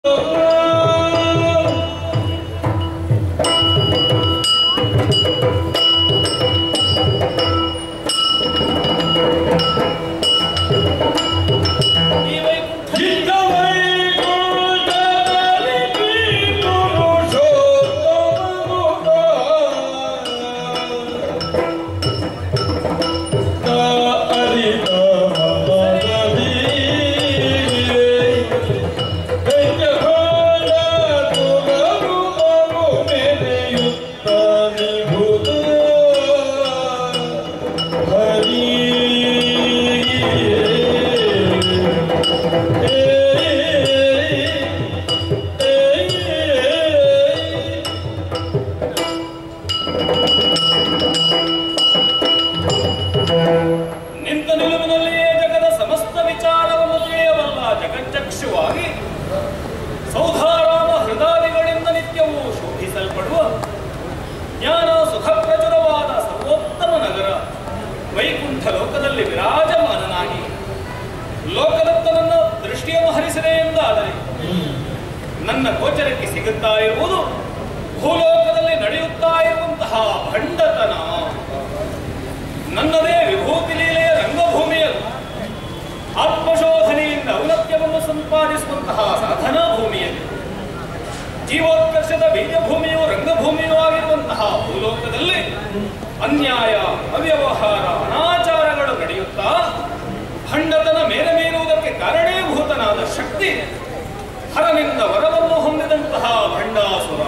ಈ ವೈಕುಂಠ ನಿಂತ ನಿಲುವಿನಲ್ಲಿಯೇ ಜಗದ ಸಮಸ್ತ ವಿಚಾರವನ್ನು ತಿಳಿಯಬಲ್ಲ ಜಗಚ್ಚಕ್ಷುವಾಗಿ ಸೌಧಾರಾಮ ಹೃದಯಗಳಿಂದ ನಿತ್ಯವೂ ಶೋಭಿಸಲ್ಪಡುವ ಜ್ಞಾನ ಸುಖ ಪ್ರಚುರವಾದ ಸರ್ವೋತ್ತಮ ನಗರ ವೈಕುಂಠ ಲೋಕದಲ್ಲಿ ವಿರಾಜಮಾನನಾಗಿ ಲೋಕದತ್ತನನ್ನ ದೃಷ್ಟಿಯನ್ನು ಹರಿಸಿದೆ ಎಂದಾದರೆ ನನ್ನ ಗೋಚರಕ್ಕೆ ಸಿಗುತ್ತಾ ಇರುವುದು ಭೂಲೋಕದಲ್ಲಿ ನಡೆಯುತ್ತಾ ಇರುವಂತಹ ಭಂಡತನ ನನ್ನದೇ ವಿಭೂತಿ ಲೀಲೆಯ ರಂಗಭೂಮಿಯಲ್ಲಿ ಆತ್ಮಶೋಧನೆಯಿಂದ ಔನ್ನತ್ಯವನ್ನು ಸಂಪಾದಿಸುವಂತಹ ಸಾಧನಾ ಭೂಮಿಯಲ್ಲಿ ಜೀವೋತ್ಕರ್ಷದ ಬೀಜಭೂಮಿಯು ರಂಗಭೂಮಿಯೂ ಆಗಿರುವಂತಹ ಭೂಲೋಕದಲ್ಲಿ ಅನ್ಯಾಯ ಅವ್ಯವಹಾರ ಅನಾಚಾರಗಳು ನಡೆಯುತ್ತಾ ಭಂಡತನ ಮೇಲೆ ಮೀರುವುದಕ್ಕೆ ಕಾರಣೀಭೂತನಾದ ಶಕ್ತಿ ಹರನಿಂದ ವರವನ್ನು ಹೊಂದಿದಂತಹ ಭಂಡಾಸುರ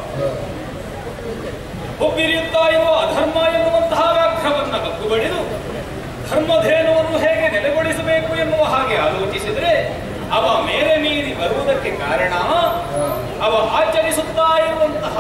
ಒಬ್ಬಿರಿಯುತ್ತಾ ಇರುವ ಅಧರ್ಮ ಎನ್ನುವಂತಹ ವ್ಯಾಘ್ರವನ್ನ ಕದ್ದು ಬಡಿದು ಧರ್ಮಧೇನುವನ್ನು ಹೇಗೆ ನೆಲೆಗೊಳಿಸಬೇಕು ಎನ್ನುವ ಹಾಗೆ ಆಲೋಚಿಸಿದರೆ ಅವ ಮೇಲೆ ಮೀರಿ ಬರುವುದಕ್ಕೆ ಕಾರಣ ಅವ ಆಚರಿಸುತ್ತಾ ಇರುವಂತಹ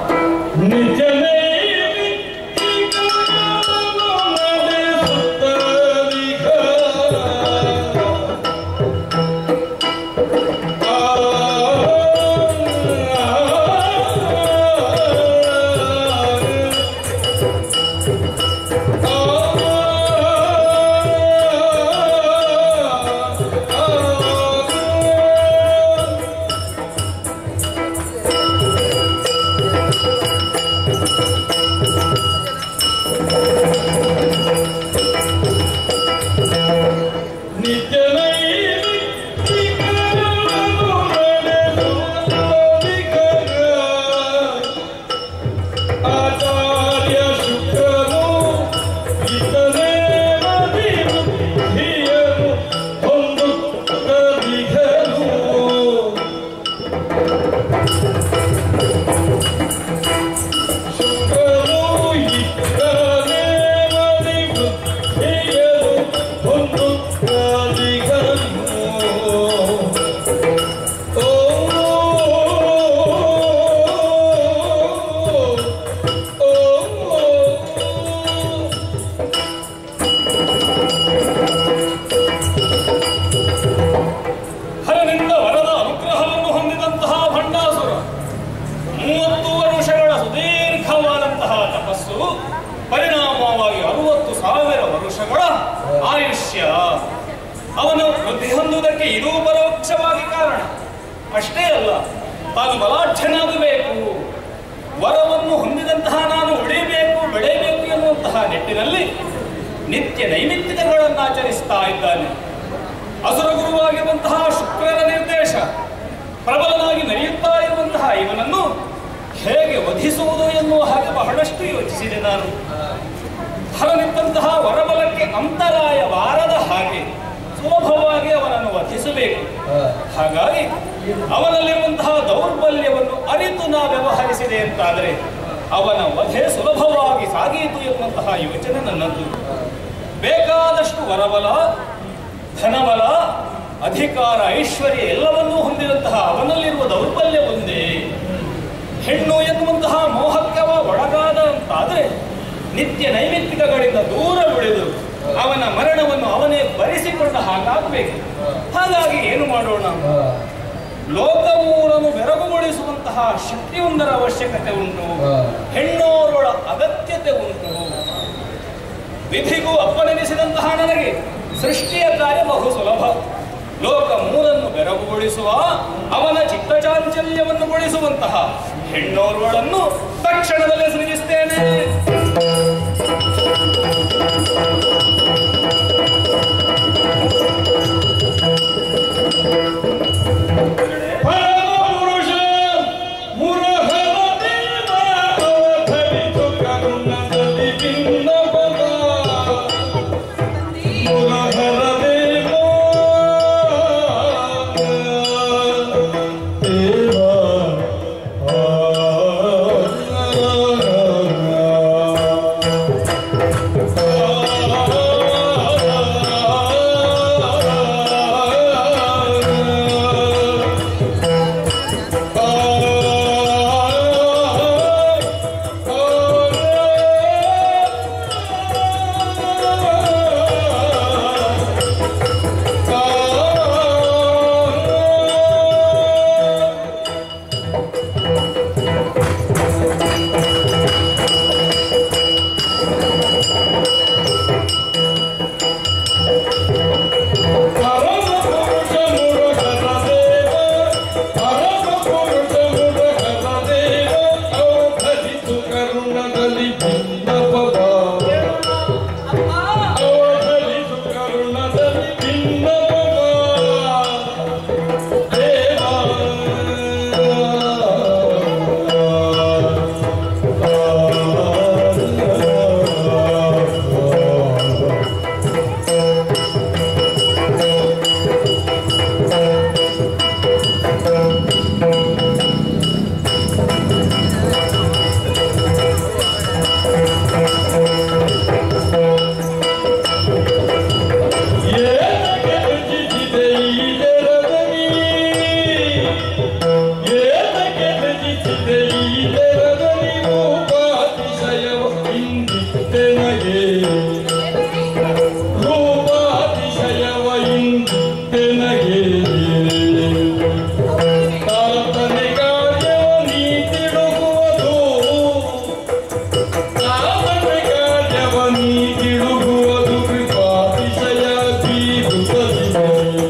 ಆಚಾರ್ಯ ಶುಕ್ರನು ಇತನೇವ ವಿಬುದ್ಧಿಯನು ಹೊಂದುತ್ತ ಬಿಗನು ಶುಕ್ರನು ಇತನೇವ ವಿಬುದ್ಧಿಯನು ಹೊಂದುತ್ತ ಬಿಗನು ಹರನಿಂದ ವರದ ಅನುಗ್ರಹವನ್ನು ಹೊಂದಿದಂತಹ ಭಂಡಾಸುರ ಮೂವತ್ತು ವರ್ಷಗಳ ಸುದೀರ್ಘವಾದಂತಹ ತಪಸ್ಸು ಪರಿಣಾಮವಾಗಿ ಅರುವತ್ತು ಸಾವಿರ ವರುಷಗಳ ಆಯುಷ್ಯ ಅವನು ವೃದ್ಧಿ ಹೊಂದುವುದಕ್ಕೆ ಇದೂ ಪರೋಕ್ಷವಾಗಿ ಕಾರಣ ಅಷ್ಟೇ ಅಲ್ಲ ತಾನು ಬಲಾಢ್ಯನಾಗಬೇಕು ವರವನ್ನು ಹೊಂದಿದಂತಹ ನಾನು ಉಳಿಬೇಕು ಬೆಳೆಯಬೇಕು ಎನ್ನುವಂತಹ ನಿಟ್ಟಿನಲ್ಲಿ ನಿತ್ಯ ನೈಮಿತ್ತಿಕಗಳನ್ನು ಆಚರಿಸ್ತಾ ಇದ್ದಾನೆ ಅಸುರ ಗುರುವಾಗಿರುವಂತಹ ಶುಕ್ರನ ನಿರ್ದೇಶ ಪ್ರಬಲನಾಗಿ ನಡೆಯುತ್ತಾ ಇರುವಂತಹ ಇವನನ್ನು ಹೇಗೆ ವಧಿಸುವುದು ಎನ್ನುವ ಹಾಗೆ ಬಹಳಷ್ಟು ಯೋಚಿಸಿದೆ ನಾನು ಹರನಿದ್ದಂತಹ ವರಬಲಕ್ಕೆ ಅಂತರಾಯವಾರದ ಹಾಗೆ ಸುಲಭವಾಗಿ ಅವನನ್ನು ವಧಿಸಬೇಕು ಹಾಗಾಗಿ ಅವನಲ್ಲಿರುವಂತಹ ದೌರ್ಬಲ್ಯವನ್ನು ಅರಿತು ನಾ ವ್ಯವಹರಿಸಿದೆ ಅಂತಾದರೆ ಅವನ ವಧೆ ಸುಲಭವಾಗಿ ಸಾಗೀತು ಎನ್ನುವಂತಹ ಯೋಚನೆ ನನ್ನದು ಬೇಕಾದಷ್ಟು ವರಬಲ ಧನಬಲ ಅಧಿಕಾರ ಐಶ್ವರ್ಯ ಎಲ್ಲವನ್ನೂ ಹೊಂದಿದಂತಹ ಅವನಲ್ಲಿರುವ ದೌರ್ಬಲ್ಯ ಒಂದೇ ಹೆಣ್ಣು ಎನ್ನುವಂತಹ ಮೋಹಕ್ಕವ ಒಳಗಾದ ಅಂತಾದ್ರೆ ನಿತ್ಯ ನೈಮಿತ್ತಿಕಗಳಿಂದ ದೂರ ಉಳಿದು ಅವನ ಮರಣವನ್ನು ಅವನೇ ಭರಿಸಿಕೊಂಡ ಹಾಗಾಗಬೇಕು ಹಾಗಾಗಿ ಏನು ಮಾಡೋಣ ಲೋಕಮೂಲನು ಬೆರಗುಗೊಳಿಸುವಂತಹ ಶಕ್ತಿಯೊಂದರ ಅವಶ್ಯಕತೆ ಉಂಟು ಹೆಣ್ಣೋರೊಳ ಅಗತ್ಯತೆ ಉಂಟು ವಿಧಿಗೂ ಅಪ್ಪನೆನಿಸಿದಂತಹ ನನಗೆ ಸೃಷ್ಟಿಯ ಕಾರ್ಯ ಬಹು ಸುಲಭ ಲೋಕ ಮೂರನ್ನು ಬೆರಗುಗೊಳಿಸುವ ಅವನ ಚಿತ್ತಚಾಂಚಲ್ಯವನ್ನು ಗೊಳಿಸುವಂತಹ ಹೆಣ್ಣೋರ್ವಳನ್ನು ತಕ್ಷಣದಲ್ಲೇ ಸೃಜಿಸ್ತೇನೆ ಪರಮಪುರುಷ ಮುರಹರ ದೇವ ಅವತರಿತು ಕರುಣದಲ್ಲಿ ಭಿನ್ನಪದ. ಮುರಹರ ದೇವ ದೇವ ಪರಮಪುರುಷ ಮುರಹರ ದೇವ ಪರಮಪುರುಷ ಮುರಹರ ದೇವ ಅವತರಿತು ಕರುಣದಲ್ಲಿ ಭಿನ್ನಪದ. ಅವತರಿತು ಕರುಣದಲ್ಲಿ ಭಿನ್ನಪದ. ದೇವ ಏತಕ್ಕೆ ರಚಿಸಿದೆ ಈ ನೆರದಲ್ಲಿ? ಏತಕ್ಕೆ ರಚಿಸಿದೆ ಈ ನೆರದಲ್ಲಿ ರೂಪಾತಿಶಯವ ಇಂದಿತ್ತೆನಗೆ? ರೂಪಾತಿಶಯವ ಇಂದಿತ್ತೆನಗೆ. ತಾತನೆ ಕಾರ್ಯವ ನೀ ತಿಳುಗುವುದು. ತಾತನೆ ಕಾರ್ಯವ ನೀ ತಿಳುಗುವುದು ಕೃಪಾತಿಶಯ ಬೀರುತ್ತದೆ.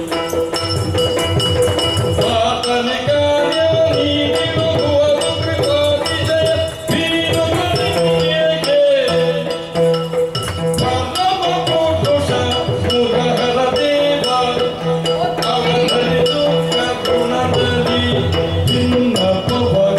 ತಾತನೆ ಕಾರ್ಯವ ನೀ ತಿಳುಗುವುದು ಕೃಪಾತಿಶಯ ಬೀರುತ್ತದೆ. ಪರಮಪುರುಷ ಮುರಹರ ದೇವ ಅವತರಿತು ಕರುಣದಲ್ಲಿ ಭಿನ್ನಪವಗ.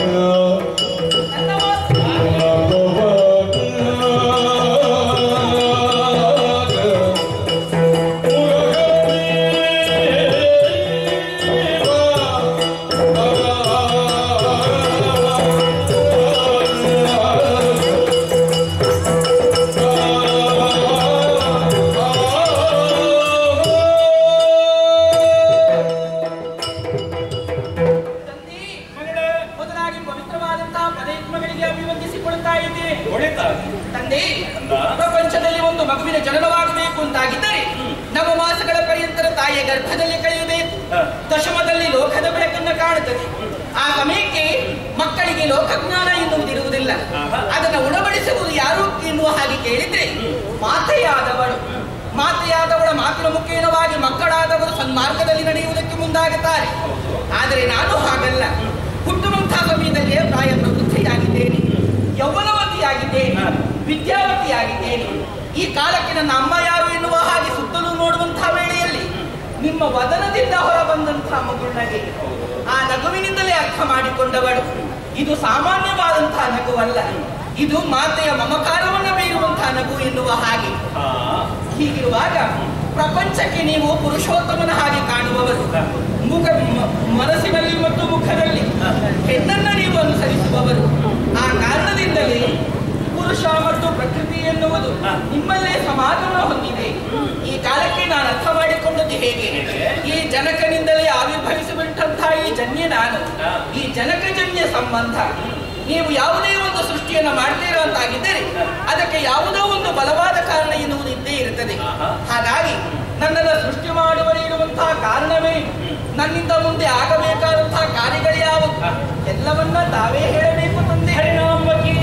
ತಂದೆ, ಮಗಳೇ ಮೊದಲಾಗಿ ಪವಿತ್ರವಾದಂತಹ ಪದಯುಗ್ಮಗಳಿಗೆ ಅಭಿವಂದಿಸಿಕೊಳ್ತಾ ಇದ್ದೇನೆ ಹೊಳಿತಾ ತಂದೆ ಅಂದ? ಪ್ರಪಂಚದಲ್ಲಿ ಒಂದು ಮಗುವಿನ ಜನನವಾಗಬೇಕು ಅಂತಾಗಿದ್ದರೆ ನವ ಮಾಸಗಳ ಪರ್ಯಂತರ ತಾಯಿಯ ಗರ್ಭದಲ್ಲಿ ಕಳೆಯಬೇಕು ಹ. ದಶಮದಲ್ಲಿ ಲೋಕದ ಬೆಳಕನ್ನು ಕಾಣುತ್ತದೆ ಆ ಸಮಯಕ್ಕೆ ಮಕ್ಕಳಿಗೆ ಲೋಕಜ್ಞಾನ ಎನ್ನುವುದಿರುವುದಿಲ್ಲ ಆಹಾ. ಅದನ್ನು ಉಣಬಡಿಸುವುದು ಯಾರು ಎನ್ನುವ ಹಾಗೆ ಕೇಳಿದ್ರೆ ಮಾತೆಯಾದವಳು ಮಾತೆಯಾದವಳ ಮಾತಿನ ಮುಖೇನವಾಗಿ ಮಕ್ಕಳಾದವರು ಸನ್ಮಾರ್ಗದಲ್ಲಿ ನಡೆಯುವುದಕ್ಕೆ ಮುಂದಾಗುತ್ತಾರೆ ಆದರೆ ನಾನು ಹಾಗಲ್ಲ ಹುಟ್ಟುವಂತಹ ಸಮಯದಲ್ಲೇ ಪ್ರಾಯ ಪ್ರವೃತ್ತಿಯಾಗಿದ್ದೇನೆ ಯೌವನವತಿಯಾಗಿದ್ದೇನೆ ವಿದ್ಯಾವತಿಯಾಗಿದ್ದೇನೆ ಈ ಕಾಲಕ್ಕೆ ನನ್ನ ಅಮ್ಮ ಯಾರು ಎನ್ನುವ ಹಾಗೆ ಸುತ್ತಲೂ ನೋಡುವಂತಹ ವೇಳೆಯಲ್ಲಿ ನಿಮ್ಮ ವದನದಿಂದ ಹೊರಬಂದಂತಹ ಮಗುವಿನಗೆ ಆ ನಗುವಿನಿಂದಲೇ ಅರ್ಥ ಮಾಡಿಕೊಂಡವಳು ಇದು ಸಾಮಾನ್ಯವಾದಂತಹ ನಗುವಲ್ಲ ಇದು ಮಾತೆಯ ಮಮಕಾರವನ್ನು ಬೀರುವಂತಹ ನಗು ಎನ್ನುವ ಹಾಗೆ ಹಾ ಹೀಗಿರುವಾಗ ಪ್ರಪಂಚಕ್ಕೆ ನೀವು ಪುರುಷೋತ್ತಮನ ಹಾಗೆ ಕಾಣುವವರು ಮುಖ ಮ- ಮನಸ್ಸಿನಲ್ಲಿ ಮತ್ತು ಮುಖದಲ್ಲಿ ಹೆಣ್ಣನ್ನ ನೀವು ಅನುಸರಿಸುವವರು ಆ ಕಾರಣದಿಂದಲೇ ಪುರುಷ ಮತ್ತು ಪ್ರಕೃತಿ ಎನ್ನುವುದು ನಿಮ್ಮಲ್ಲೇ ಸಮಾಗಮ ಹೊಂದಿದೆ ಈ ಕಾಲಕ್ಕೆ ನಾನು ಅರ್ಥ ಮಾಡಿಕೊಂಡದ್ದು ಹೇಗೆ ಈ ಜನಕನಿಂದಲೇ ಆವಿರ್ಭವಿಸಿಬಿಟ್ಟಂತಹ ಈ ಜನ್ಯ ನಾನು ಈ ಜನಕಜನ್ಯ ಸಂಬಂಧ ನೀವು ಯಾವುದೇ ಒಂದು ಸೃಷ್ಟಿಯನ್ನು ಮಾಡ್ತೀರಾ ಅಂತಾಗಿದ್ದರೆ ಅದಕ್ಕೆ ಯಾವುದೋ ಒಂದು ಬಲವಾದ ಕಾರಣ ಎನ್ನುವುದು ಇದ್ದೇ ಇರುತ್ತದೆ ಹಾಗಾಗಿ ನನ್ನನ್ನು ಸೃಷ್ಟಿ ಮಾಡುವಲ್ಲಿ ಇರುವಂತಹ ಕಾರಣವೇ ನನ್ನಿಂದ ಮುಂದೆ ಆಗಬೇಕಾದಂತಹ ಕಾರ್ಯಗಳು ಯಾವುವು ಎಲ್ಲವನ್ನ ತಾವೇ ಹೇಳಬೇಕು ತಂದೆ ಹರಿನಾಮಕಿ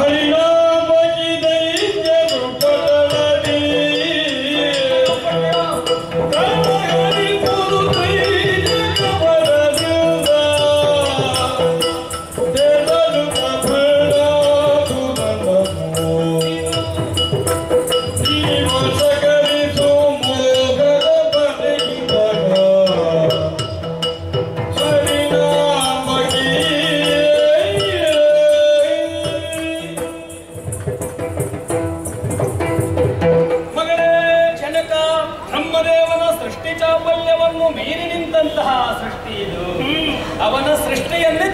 ಹರಿನಾಮಕಿ ದೈತ್ಯರು ಪಡಲಡಿ. ಕರ್ಮಹರಿ ಗುರು ದೈತ್ಯರು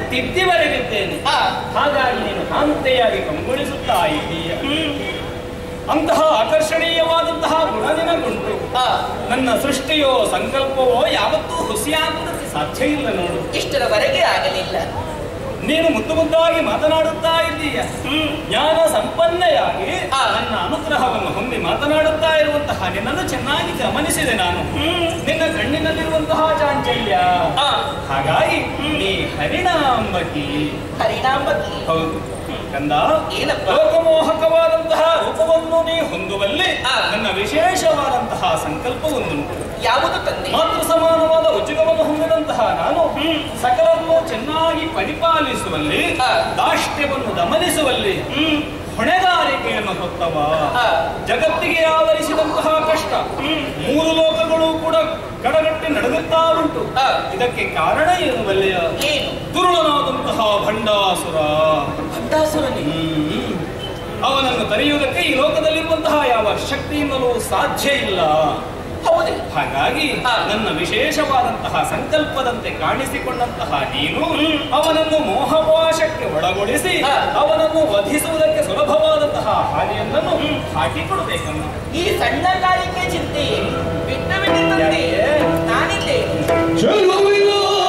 ತಿದ್ದಿ ಬರೆದಿದ್ದೇನೆ ಆ, ಹಾಗಾಗಿ ನೀನು ಶಾಂತೆಯಾಗಿ ಕಂಗೊಳಿಸುತ್ತಾ ಇದ್ದೀಯ ಅಂತಹ ಆಕರ್ಷಣೀಯವಾದಂತಹ ಗುಣ ನಿನಗುಂಟು ಆ, ನನ್ನ ಸೃಷ್ಟಿಯೋ ಸಂಕಲ್ಪವೋ ಯಾವತ್ತೂ ಹುಸಿಯಾಗುವುದಕ್ಕೆ ಸಾಧ್ಯ ಇಲ್ಲ ನೋಡು ಇಷ್ಟರವರೆಗೆ ಆಗಲಿಲ್ಲ ನೀನು ಮುದ್ದು ಮುದ್ದಾಗಿ ಮಾತನಾಡುತ್ತಾ ಇದ್ದೀಯ ಜ್ಞಾನ ಸಂಪನ್ನೆಯಾಗಿ ಆ. ನನ್ನ ಅನುಗ್ರಹವನ್ನು ಹೊಂದಿ ಮಾತನಾಡುತ್ತಾ ಇರುವಂತಹ ನಿನ್ನನ್ನು ಚೆನ್ನಾಗಿ ಗಮನಿಸಿದೆ ನಾನು ನಿನ್ನ ಕಣ್ಣಿನಲ್ಲಿರುವಂತಹ ಚಾಂಚಲ್ಯ ಆ, ಹಾಗಾಗಿ ನೀ ಹರಿಣಾಂಬಕಿ ಹರಿಣಾಂಬಕಿ ಹೌದು ಕಂದ ಏನಪ್ಪ? ಲೋಕಮೋಹಕವಾದಂತಹ ರೂಪವನ್ನು ನೀ ಹೊಂದುವಲ್ಲಿ ಆ. ನನ್ನ ವಿಶೇಷವಾದಂತಹ ಸಂಕಲ್ಪ ಒಂದುಂಟು ಯಾವುದು ತಂದೆ ಮಾತೃ ಸಮಾನವಾದ ಉಜ್ಜುಗವನ್ನು ಹೊಂದಿದಂತಹ ನಾನು ಸಕಲನ್ನು ಚೆನ್ನಾಗಿ ಪರಿಪಾಲಿಸುವಲ್ಲಿ ಆ. ದಾಷ್ಟ್ಯವನ್ನು ದಮನಿಸುವಲ್ಲಿ ಹೊಣೆಗಾರಿಕೆಯನ್ನು ಹೊತ್ತವ ಆ. ಜಗತ್ತಿಗೆ ಆವರಿಸಿದಂತಹ ಕಷ್ಟ ಮೂರು ಲೋಕಗಳು ಕೂಡ ಕಡಗಟ್ಟಿ ನಡೆದುತ್ತಾ ಉಂಟು ಆ. ಇದಕ್ಕೆ ಕಾರಣ ಏನು ಬಲ್ಲೆಯ ಏನು ದುರುಳನಾದಂತಹ ಭಂಡಾಸುರ ಭಟ್ಟಾಸುರನೇ ಹ್ಮ್. ಅವನನ್ನು ತರೆಯುವುದಕ್ಕೆ ಈ ಲೋಕದಲ್ಲಿರುವಂತಹ ಯಾವ ಶಕ್ತಿಯಿಂದಲೂ ಸಾಧ್ಯ ಇಲ್ಲ ಹೌದೇ ಹಾಗಾಗಿ ಹಾ. ನನ್ನ ವಿಶೇಷವಾದಂತಹ ಸಂಕಲ್ಪದಂತೆ ಕಾಣಿಸಿಕೊಂಡಂತಹ ನೀನು ಅವನನ್ನು ಮೋಹಪಾಶಕ್ಕೆ ಒಳಗೊಳಿಸಿ ಹಾ. ಅವನನ್ನು ವಧಿಸುವುದಕ್ಕೆ ಸುಲಭವಾದಂತಹ ಹಾದಿಯೊಂದನ್ನು ಹಾಕಿಕೊಡಬೇಕಮ್ಮ ಈ ಸಣ್ಣ ಕಾರ್ಯಕ್ಕೆ ಚಿಂತೆ ಏನು? ಬಿಟ್ಟು ಬಿಡಿ ತಂದೆ ಯಾಕೆ? ನಾನಿದ್ದೇನೆ ಚೆಲುವಿನ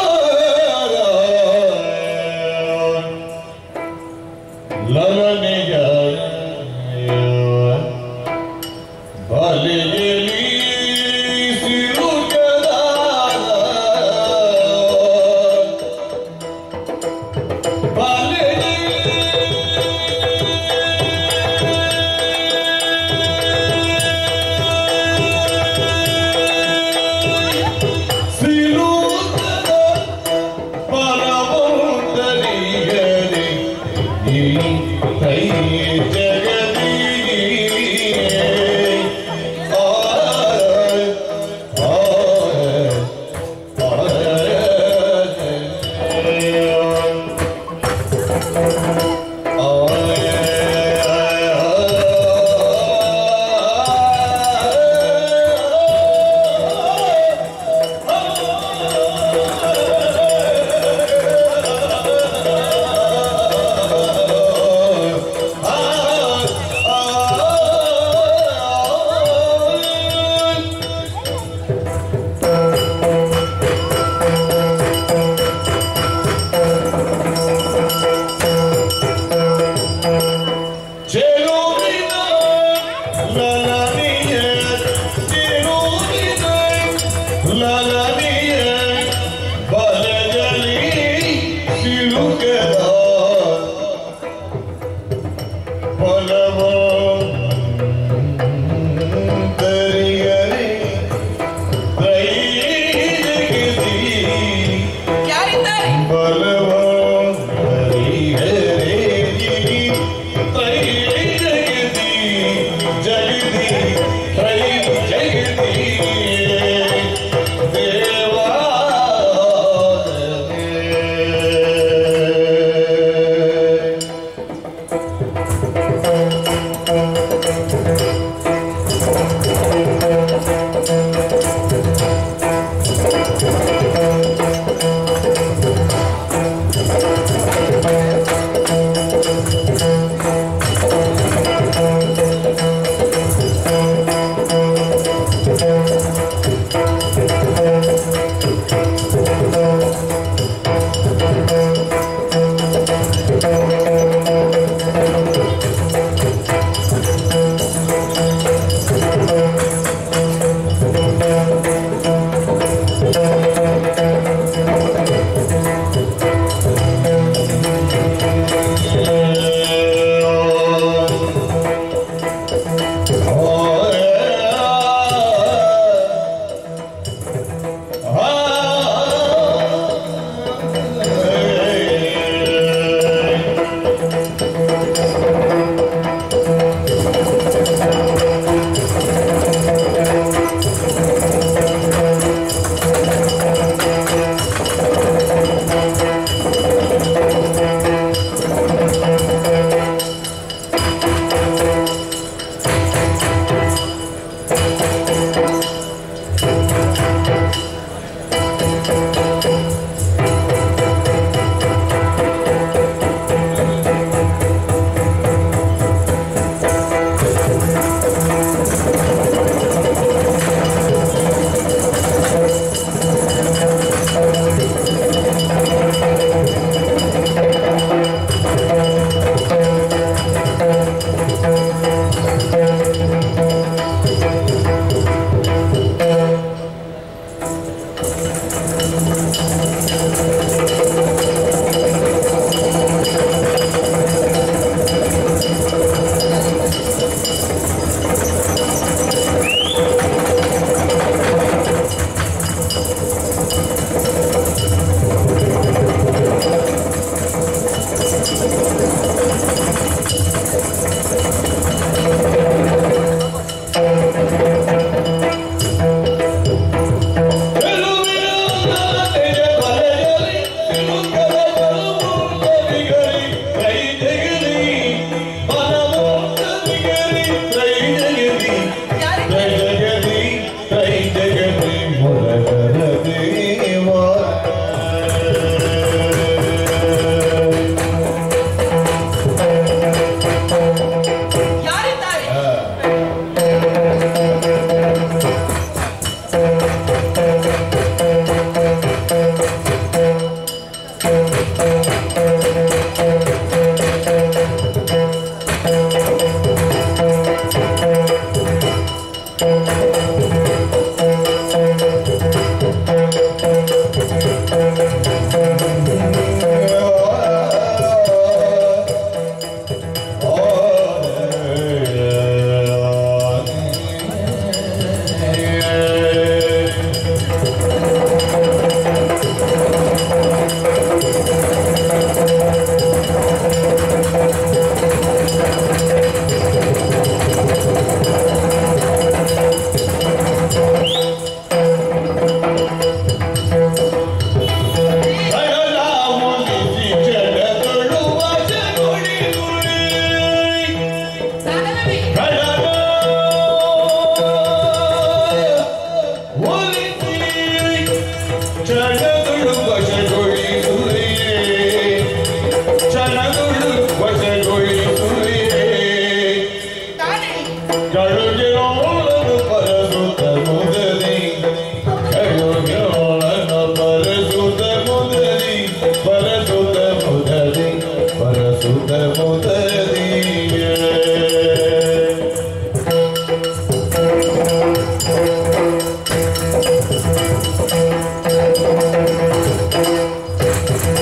ಲಲನೆಯ ಬಲೆಯಲ್ಲಿ ಸಿಲುಕದ ಸಿಲುಕದ ಪರಮೌಂದರಿಯರಿ ಈ ಕೈ ಜಗದಿ ಆ ಆ ಆ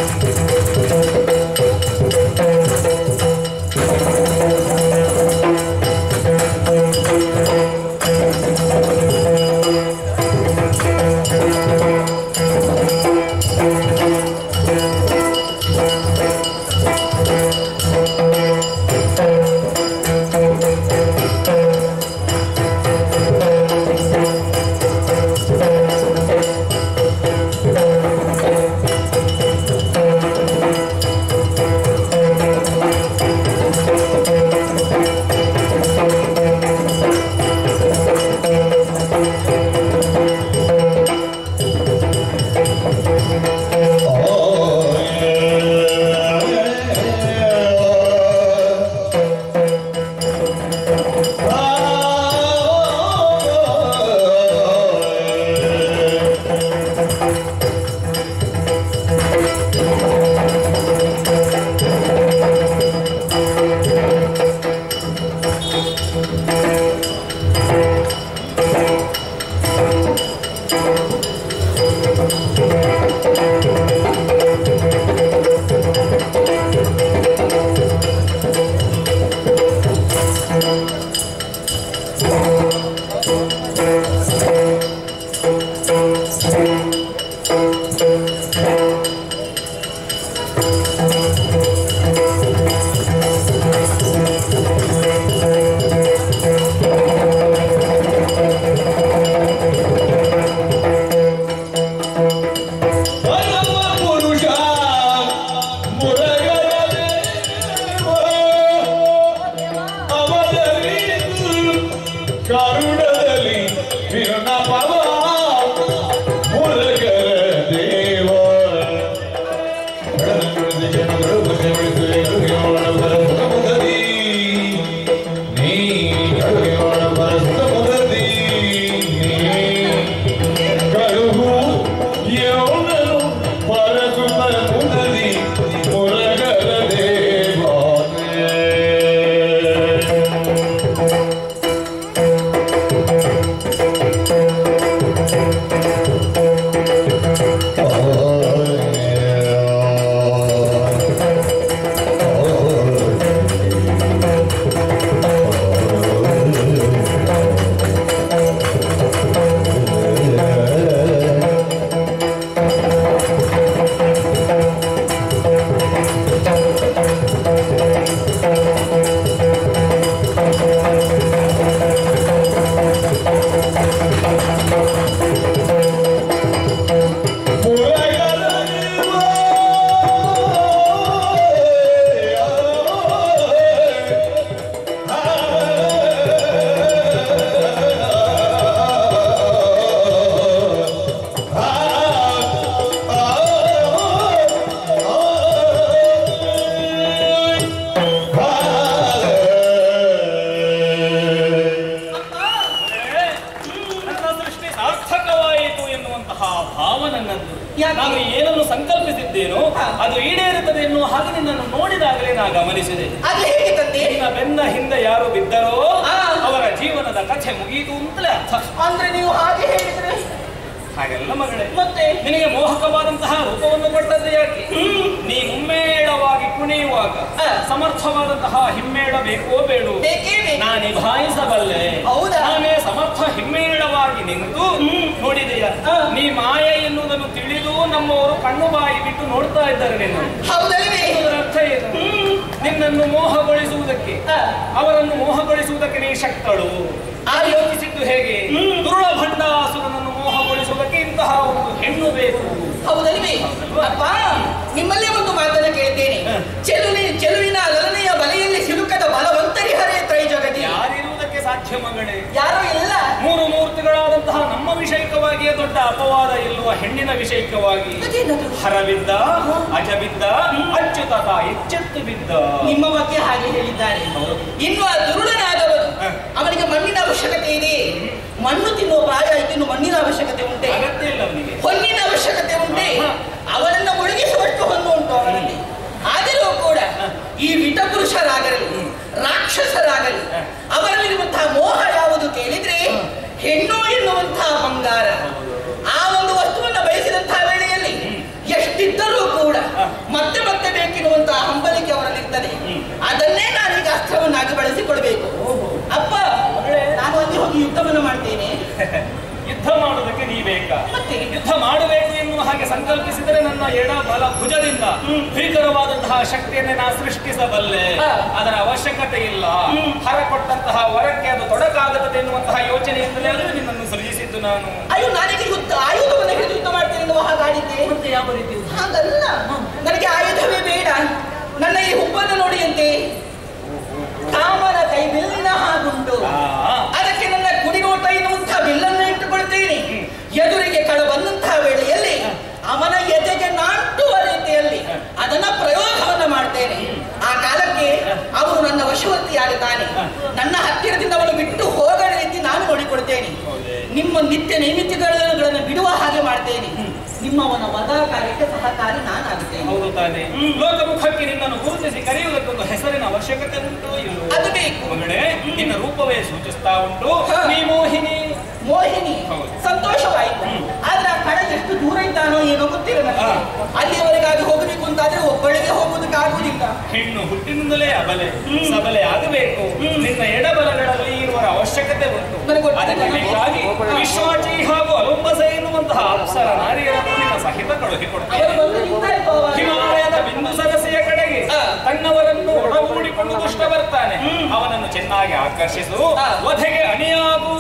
ಪರಮ ಪುರುಷ ಮುರಗರ ಅವಧರಿತು ಕರುಣದಲ್ಲಿ ವಿನಪವ ಮುರಗರ ದೇವ ಬೆಳದಿಂಗಳ ಜನಗಳು ಬಸವಳಿಸುವೆ ಕರುಣೆಯೋಳ ಬರಸುತ್ತಮುದದಿ. ನೀ ಕರುಣೆಯೋಳ ಬರಸುತ್ತಮುದದಿ. ನೀ ಕಳುಹು ಯೌನನು ಪರಸುತ ಮುದದಿ ಮುರಗರ ದೇವಾನೇ ನನ್ನ ಸೃಷ್ಟಿ ಸಾರ್ಥಕವಾಯಿತು ಎನ್ನುವಂತಹ ಭಾವ ನನ್ನದ್ದು ಯಾಕೆ? ನಾನು ಏನನ್ನು ಸಂಕಲ್ಪಿಸಿದ್ದೇನೋ ಹಾ. ಅದು ಈಡೇರುತ್ತದೆ ಎನ್ನುವ ಹಾಗೆ ನಿನ್ನನ್ನು ನೋಡಿದಾಗಲೇ ನಾ ಗಮನಿಸಿದೆ ಅದು ಹೇಗೆ ತಂದೆ ನಿನ್ನ ಬೆನ್ನ ಹಿಂದೆ ಯಾರು ಬಿದ್ದರೋ ಹಾ. ಅವರ ಜೀವನದ ಕಥೆ ಮುಗಿಯಿತು ಅಂತಲೇ ಅರ್ಥ ಅಂದ್ರೆ ನೀವು ಹಾಗೆ ಹೇಳಿದ್ರೆ ಹಾಗೆಲ್ಲ ಮಗಳೇ ಮತ್ತೆ ನಿನಗೆ ಮೋಹಕವಾದಂತಹ ರೂಪವನ್ನು ಕೊಟ್ಟದ್ದು ಯಾಕೆ ನೀ ಮುಮ್ಮೇಳವಾಗಿ ಕುಣಿಯುವಾಗ ಹಾ. ಸಮರ್ಥವಾದಂತಹ ಹಿಮ್ಮೇಳ ಬೇಕೋ ಬೇಡೋ ಬೇಕೇ ಬೇಕು. ನಾ ನಿಭಾಯಿಸಬಲ್ಲೆ ಹೌದಾ? ನಾನೇ ಸಮರ್ಥ ಹಿಮ್ಮೇಳವಾಗಿ ನಿಂತು ನೋಡಿದೆಯ ಹಾ. ನೀ ಮಾಯೆ ಎನ್ನುವುದನ್ನು ತಿಳಿದು ನಮ್ಮವರು ಕಣ್ಣು ಬಾಯಿ ಬಿಟ್ಟು ನೋಡ್ತಾ ಇದ್ದಾರೆ ನಿನ್ನ ಹೌದಲ್ವೇ ಅದರ ಅರ್ಥ ಏನು ನಿನ್ನನ್ನು ಮೋಹಗೊಳಿಸುವುದಕ್ಕೆ ಹಾ. ಅವರನ್ನು ಮೋಹಗೊಳಿಸುವುದಕ್ಕೆ ನೀ ಶಕ್ತಳು ಆ ಯೋಚಿಸಿದ್ದು ಹೇಗೆ ದುರುಳ ಭಂಡಾಸುರನನ್ನು ಮೋಹಗೊಳಿಸುವುದಕ್ಕೆ ಇಂತಹ ಒಂದು ಹೆಣ್ಣು ಬೇಕು ಹೌದಲ್ವೇ ಅಪ್ಪ ನಿಮ್ಮಲ್ಲೇ ಒಂದು ಮಾತನ್ನು ಕೇಳಿದ್ದೇನೆ ಹ. ಚೆಲುವಿ ಚೆಲುವಿನ ಲಲನೆಯ ಬಲೆಯಲ್ಲಿ ಸಿಲುಕದ ಬಲವಂತರಿಹರೇ ತ್ರೈ ಜಗತಿ ಯಾರಿರುವುದಕ್ಕೆ ಸಾಧ್ಯ ಮಗಳೇ ಯಾರು ಇಲ್ಲ ಮೂರು ಮೂರ್ತಿಗಳಾದಂತಹ ನಮ್ಮ ವಿಷಯಕವಾಗಿಯೇ ದೊಡ್ಡ ಅಪವಾದ ಇಲ್ಲುವ ಹೆಣ್ಣಿನ ವಿಷಯಕವಾಗಿ ಅದೇನದು? ಹರಬಿದ್ದ ಅಜ ಬಿದ್ದ ಅಚ್ಯುತತ ಎಚ್ಚೆತ್ತು ಬಿದ್ದ ನಿಮ್ಮ ಬಗ್ಗೆ ಹಾಗೆ ಹೇಳಿದ್ದಾರೆ ಇನ್ನು ಆ ದುರುಳನಾದವನು ಹ. ಅವನಿಗೆ ಮಣ್ಣಿನ ಅವಶ್ಯಕತೆ ಇದೆ ಮಣ್ಣು ತಿನ್ನುವ ಪ್ರಾಯ ಆಯ್ತು ಇನ್ನು ಮಣ್ಣಿನ ಅವಶ್ಯಕತೆ ಉಂಟೆ ಅಗತ್ಯ ಇಲ್ಲ ಅವನಿಗೆ ಹೊನ್ನಿನ ಅವಶ್ಯಕತೆ ಉಂಟೆ ಹ. ಅವನನ್ನ ಮುಳುಗಿಸುವಷ್ಟು ಹೊನ್ನು ಉಂಟು ಅವನಲ್ಲಿ ಆದರೂ ಕೂಡ ಈ ವಿಟ ಪುರುಷರಾಗಲಿ ರಾಕ್ಷಸರಾಗಲಿ ಹ. ಅವರಲ್ಲಿರುವಂತಹ ಮೋಹ ಯಾವುದು ಕೇಳಿದ್ರೆ ಹೆಣ್ಣು ಎನ್ನುವಂತಹ ಬಂಗಾರ ಆ ಒಂದು ವಸ್ತುವನ್ನ ಬಯಸಿದಂತಹ ವೇಳೆಯಲ್ಲಿ ಎಷ್ಟಿದ್ದರೂ ಕೂಡ ಹ. ಭೀಕರವಾದಂತಹ ಶಕ್ತಿಯನ್ನೇ ನಾ ಸೃಷ್ಟಿಸಬಲ್ಲೆ ಹಾ. ಅದರ ಅವಶ್ಯಕತೆ ಇಲ್ಲ ಹರ ಕೊಟ್ಟಂತಹ ವರಕ್ಕೆ ಅದು ತೊಡಕಾಗುತ್ತದೆ ಎನ್ನುವಂತಹ ಯೋಚನೆಯಿಂದಲೇ ಅಲ್ಲವೇ ನಿನ್ನನ್ನು ಸೃಜಿಸಿದ್ದು ನಾನು ಅಯ್ಯೋ ನನಗೆ ಯುದ್ಧ ಆಯುಧವನ್ನು ಹಿಡಿದು ಯುದ್ಧ ಮಾಡ್ತೇನೆ ಎನ್ನುವ ಹಾಗಾಡಿದ್ದೆ ಮತ್ತೆ ಯಾವ ರೀತಿ ಹಾಗಲ್ಲ ನನಗೆ ಆಯುಧವೇ ಬೇಡ ನನ್ನ ಈ ಹುಬ್ಬನ್ನು ನೋಡಿಯಂತೆ ಕಾಮನ ಕೈ ಬಿಲ್ಲಿನ ಹಾಗುಂಟು ಆ, ಅದಕ್ಕೆ ನನ್ನ ಕುಡಿನೋಟ ಎನ್ನುವಂತಹ ಬಿಲ್ಲನ್ನು ಇಟ್ಟುಕೊಳ್ತೇನೆ ಎದುರಿಗೆ ಕಳ ಬಂದಂತಹ ವೇಳೆಯಲ್ಲಿ ಅವನ ಎದೆಗೆ ನಾಟುವ ರೀತಿಯಲ್ಲಿ ಅದನ್ನ ಪ್ರಯೋಗವನ್ನ ಮಾಡ್ತೇನೆ ಆ ಕಾಲಕ್ಕೆ ಅವನು ನನ್ನ ವಶವರ್ತಿಯಾಗುತ್ತಾನೆ ನನ್ನ ಹತ್ತಿರದಿಂದ ಅವನು ಬಿಟ್ಟು ಹೋಗದ ರೀತಿ ನಾನು ನೋಡಿಕೊಡ್ತೇನೆ ನಿಮ್ಮ ನಿತ್ಯ ನೈಮಿತ್ಯಗಳನ್ನು ಬಿಡುವ ಹಾಗೆ ಮಾಡ್ತೇನೆ ನಿಮ್ಮವನ ವದ ಕಾರ್ಯಕ್ಕೆ ಸಹಕಾರಿ ನಾನಾಗುತ್ತೇನೆ ಹೌದು ತಾನೆ ಲೋಕಮುಖಕ್ಕೆ ನಿನ್ನನ್ನು ಗುರುತಿಸಿ ಕರೆಯುವುದಕ್ಕೊಂದು ಹೆಸರಿನ ಅವಶ್ಯಕತೆ ಉಂಟು ಇಲ್ಲವೋ? ಅದು ಬೇಕು ಮಗಳೇ ನಿನ್ನ ರೂಪವೇ ಸೂಚಿಸ್ತಾ ಉಂಟು ಹಾ. ನೀ ಮೋಹಿನಿ ಮೋಹಿನಿ ಹೌದು. ಸಂತೋಷವಾಯಿತು ಆದ್ರೆ ಆ ಕಡೆ ಎಷ್ಟು ದೂರ ಇದ್ದಾನೋ ಏನೋ ಗೊತ್ತಿಲ್ಲ ನನಗೆ ಹಾ. ಅಲ್ಲಿಯವರೆಗಾಗಿ ಹೋಗಬೇಕು ಅಂತಾದ್ರೆ ಒಬ್ಬಳಿಗೆ ಹೋಗುವುದಕ್ಕಾಗುವುದಿಲ್ಲ ಹೆಣ್ಣು ಹುಟ್ಟಿನಿಂದಲೇ ಅಬಲೆ ಸಬಲೆ ಆಗಬೇಕು ನಿನ್ನ ಎಡಬಲಗಳಲ್ಲಿ ಇರುವ ಅವಶ್ಯಕತೆ ಉಂಟು ನನಗೆ ಗೊತ್ತಿಲ್ಲ. ಅದಕ್ಕಾಗಿ ವಿಶ್ವಾಚಿ ಹಾಗೂ ಅಲುಂಬಸ ಎನ್ನುವಂತಹ ಅಪ್ಸರ ನಾರಿಯರನ್ನು ನಿನ್ನ ಸಹಿತ ಕಳುಹಿಕೊಡ್ತೇನೆ ಅವರು ಬಂದು ನಿಂತಾಯ್ತು ಅವಾಗ. ಹಿಮಾಲಯದ ಬಿಂದು ಸರಸಿಯ ಕಡೆಗೆ ಹಾ. ತನ್ನವರನ್ನು ಒಡಗೂಡಿಕೊಂಡು ದುಷ್ಟ ಬರ್ತಾನೆ ಅವನನ್ನು ಚೆನ್ನಾಗಿ ಆಕರ್ಷಿಸು ಹಾ. ವಧೆಗೆ ಅಣಿಯಾಗು